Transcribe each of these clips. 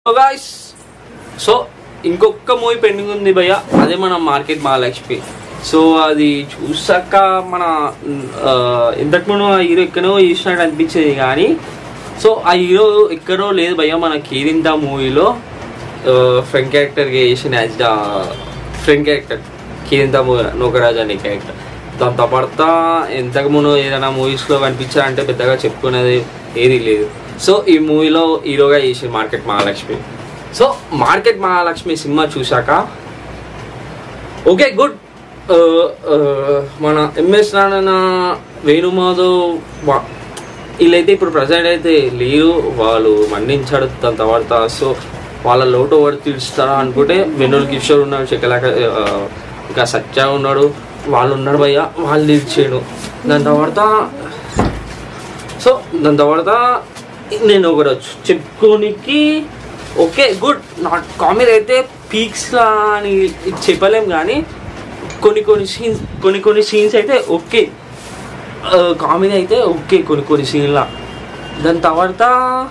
So guys so ఇంకొక movie pending ఉంది భయ్య అదే మన మార్కెట్ మహాలక్ష్మి సో అది చూసాక మన ఆ, ఇంతకు ముందు ఆ హీరో ఎక్కడో చూసినట్టు అనిపించేది కానీ సో ఆ హీరో ఎక్కడో లేదు భయ్య మన కీరింత మూవీలో ఫ్రెండ్ క్యారెక్టర్గా చేసిన యాజ్ ద ఫ్రెండ్ క్యారెక్టర్ కీరింత మూవీ నోకరాజ్ అనే క్యారెక్టర్ దాంతో పడతా ఎంతకు ముందు ఏదైనా మూవీస్లో కనిపించారంటే పెద్దగా చెప్పుకునేది ఏది లేదు సో ఈ మూవీలో హీరోగా చేసిన market Mahalakshmi so market Mahalakshmi సినిమా చూశాక ఓకే గుడ్ మన ఎంఎస్ నారాయణ వేణుమాధవ్ వా- వీళ్ళైతే ఇప్పుడు ప్రజెంట్ అయితే లేరు వాళ్ళు మన్నించాడు దాని తర్వాత సో వాళ్ళ లోటు ఎవరు తీరుస్తారా అనుకుంటే వెన్నుల్ కిషోర్ ఉన్నాడు చెక్కలాక ఆ, ఇంకా సత్య ఉన్నాడు వాళ్ళు ఉన్నారు భయ్య వాళ్ళు తీర్చాడు దాని తర్వాత సో దాని తర్వాత నేను ఒకటి వచ్చు చెప్పుకోనికి ఓకే గుడ్ నాట్ కామెడీ అయితే పీక్స్ అని చెప్పలేం కానీ కొన్ని కొన్ని సీన్స్ కొన్ని కొన్ని సీన్స్ అయితే ఓకే కామెడీ అయితే ఓకే కొన్ని కొన్ని సీన్లా దాని తర్వాత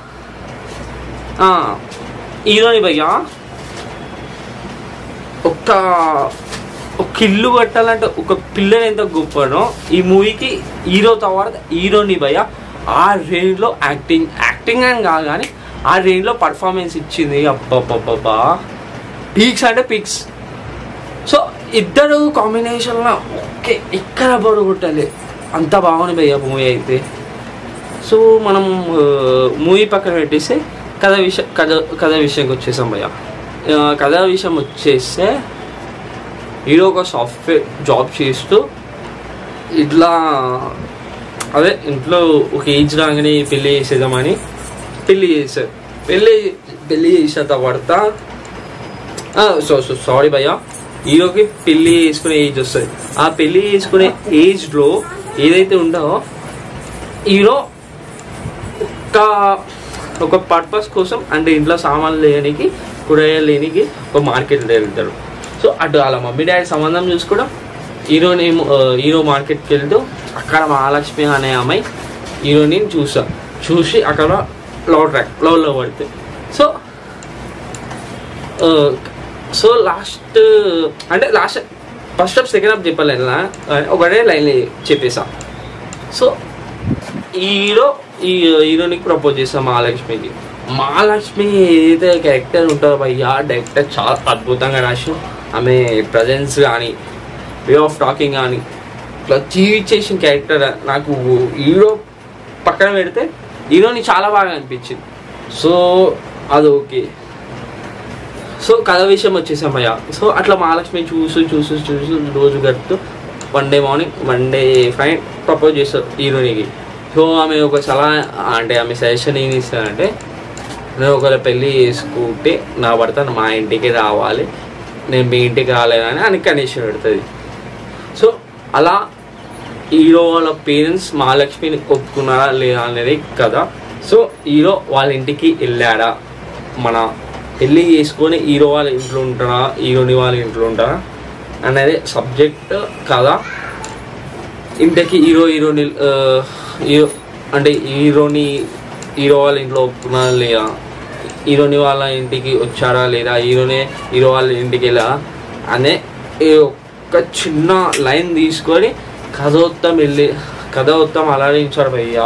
హీరోని భయ్యా ఒక్క ఒక ఇల్లు కట్టాలంటే ఒక పిల్లలు ఎంత గొప్పనో ఈ మూవీకి హీరో తర్వాత హీరోని భయ్య ఆ రేంజ్లో యాక్టింగ్ యాక్టింగ్ అని కాదు కానీ ఆ రేంజ్లో పర్ఫార్మెన్స్ ఇచ్చింది అబ్బబ్బబ్బా పీక్స్ అంటే పీక్స్ సో ఇద్దరు కాంబినేషన్లో ఓకే ఎక్కడ బోర్డు కొట్టాలి అంత బాగుంది భయ్య మూవీ అయితే సో మనం మూవీ పక్కన పెట్టేస్తే కథ విషయం కథ కథ విషయంకి వచ్చేసాం భయ్య ఆ, కథ విషయం వచ్చేస్తే హీరో ఒక సాఫ్ట్వేర్ జాబ్ చేస్తూ ఇట్లా అదే ఇంట్లో ఒక ఏజ్ రాగానే పెళ్ళి చేసేద్దామని పెళ్ళి చేశారు పెళ్ళి పెళ్ళి చేసిన తర్వాత సో సో సారీ భయ్య హీరోకి పెళ్ళి చేసుకునే ఏజ్ వస్తుంది ఆ పెళ్ళి చేసుకునే ఏజ్లో ఏదైతే ఉందో హీరో ఒక ఒక పర్పస్ కోసం అంటే ఇంట్లో సామాన్లు లేనికి కూరగాయలు లేనికి ఒక మార్కెట్ వెళ్తాడు సో అటు వాళ్ళ మమ్మీ డాడీ సంబంధం చూసుకోవడం హీరోని ఆ, హీరో మార్కెట్కి వెళ్తూ అక్కడ మహాలక్ష్మి అనే అమ్మాయి హీరోని చూసా చూసి అక్కడ లవ్ ట్రాక్ లవ్లో పడితే సో సో లాస్ట్ అంటే last first step second step చెప్పలేను నా. ఒకటే లైన్ చెప్పేసా సో హీరో ఈ హీరోనికి ప్రపోజ్ చేస్తాం మహాలక్ష్మికి మహాలక్ష్మి ఏదైతే క్యారెక్టర్ ఉంటుందో భయ్యా డైరెక్టర్ చాలా అద్భుతంగా రాసి ఆమె ప్రజెన్స్ కానీ వే ఆఫ్ టాకింగ్ కానీ ఇట్లా జీవించేసిన క్యారెక్టర్ నాకు హీరో పక్కన పెడితే హీరోని చాలా బాగా అనిపించింది సో అది ఓకే సో కథ విషయం వచ్చేసాం భయ్య సో అట్లా మహాలక్ష్మి చూసి చూసి చూసి రోజు గడుపుతూ one day morning one day Friday propose చేస్తారు హీరోనికి సో ఆమె ఒక సలహా అంటే ఆమె సజెషన్ ఏం ఇస్తారంటే నేను ఒకవేళ పెళ్ళి చేసుకుంటే నా భర్త మా ఇంటికి రావాలి నేను మీ ఇంటికి రాలేదని అని కండిషన్ పెడుతుంది సో అలా హీరో వాళ్ళ పేరెంట్స్ మహాలక్ష్మిని ఒప్పుకున్నారా లేదా అనేది కదా సో హీరో వాళ్ళ ఇంటికి వెళ్ళాడా మన పెళ్ళి చేసుకొని హీరో వాళ్ళ ఇంట్లో ఉంటారా హీరోని వాళ్ళ ఇంట్లో ఉంటారా అనేది సబ్జెక్ట్ కదా ఇంటికి హీరో హీరోని ఆ, హీరో అంటే హీరోని హీరో వాళ్ళ ఇంట్లో ఒప్పుకున్నారా లేదా హీరోని వాళ్ళ ఇంటికి వచ్చారా లేదా హీరోనే హీరో వాళ్ళ ఇంటికి వెళ్ళా అనే ఈ ఒక్క చిన్న లైన్ తీసుకొని కథ మొత్తం వెళ్ళి కథ మొత్తం అలానే ఇచ్చారు భయ్యా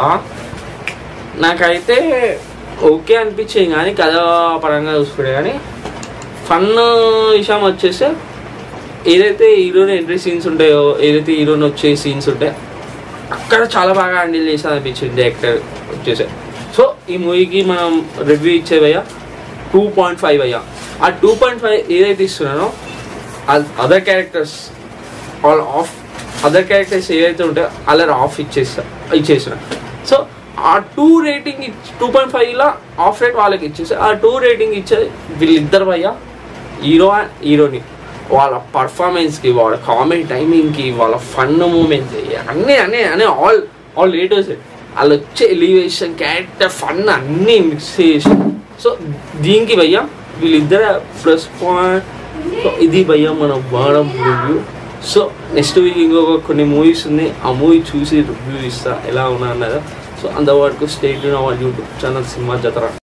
నాకైతే ఓకే అనిపించింది కానీ కథ పరంగా చూసుకుంటే కానీ ఫన్ విషయం వచ్చేస్తే ఏదైతే హీరోని ఎంట్రీ సీన్స్ ఉంటాయో ఏదైతే హీరోని వచ్చే సీన్స్ ఉంటాయో అక్కడ చాలా బాగా హ్యాండిల్ చేసి అనిపించింది డైరెక్టర్ వచ్చేసే సో ఈ మూవీకి మనం రివ్యూ ఇచ్చే భయ్య టూ పాయింట్ ఫైవ్ అయ్యా ఆ టూ పాయింట్ ఫైవ్ ఏదైతే ఇస్తున్నానో other characters all of other characters ఏదైతే ఉంటాయో అలా ఆఫ్ ఇచ్చేస్తా ఇచ్చేసిన సో ఆ టూ రేటింగ్ టూ పాయింట్ ఫైవ్లో ఆఫ్ రేట్ వాళ్ళకి ఇచ్చేసి ఆ టూ రేటింగ్ ఇచ్చే వీళ్ళిద్దరు భయ్య హీరో అండ్ హీరోని వాళ్ళ పర్ఫార్మెన్స్కి వాళ్ళ కామెడీ టైమింగ్కి వాళ్ళ ఫన్ మూమెంట్స్ అన్నీ అన్నీ అన్నీ ఆల్ ఆల్ రేటర్స్ వాళ్ళు వచ్చే ఎలివేషన్ క్యారెక్టర్ ఫన్ అన్నీ మిక్స్ చేసి సో దీనికి భయ్య వీళ్ళిద్దరు ప్లస్ పాయింట్ సో ఇది భయ్య మన వాడం రివ్యూ సో నెక్స్ట్ వీక్ ఇంకొక కొన్ని మూవీస్ ఉన్నాయి ఆ మూవీ చూసి రివ్యూ ఇస్తా ఎలా ఉన్నా అన్నదా సో అంతవరకు స్టేట్ అవర్ యూట్యూబ్ ఛానల్ సినిమా జతరా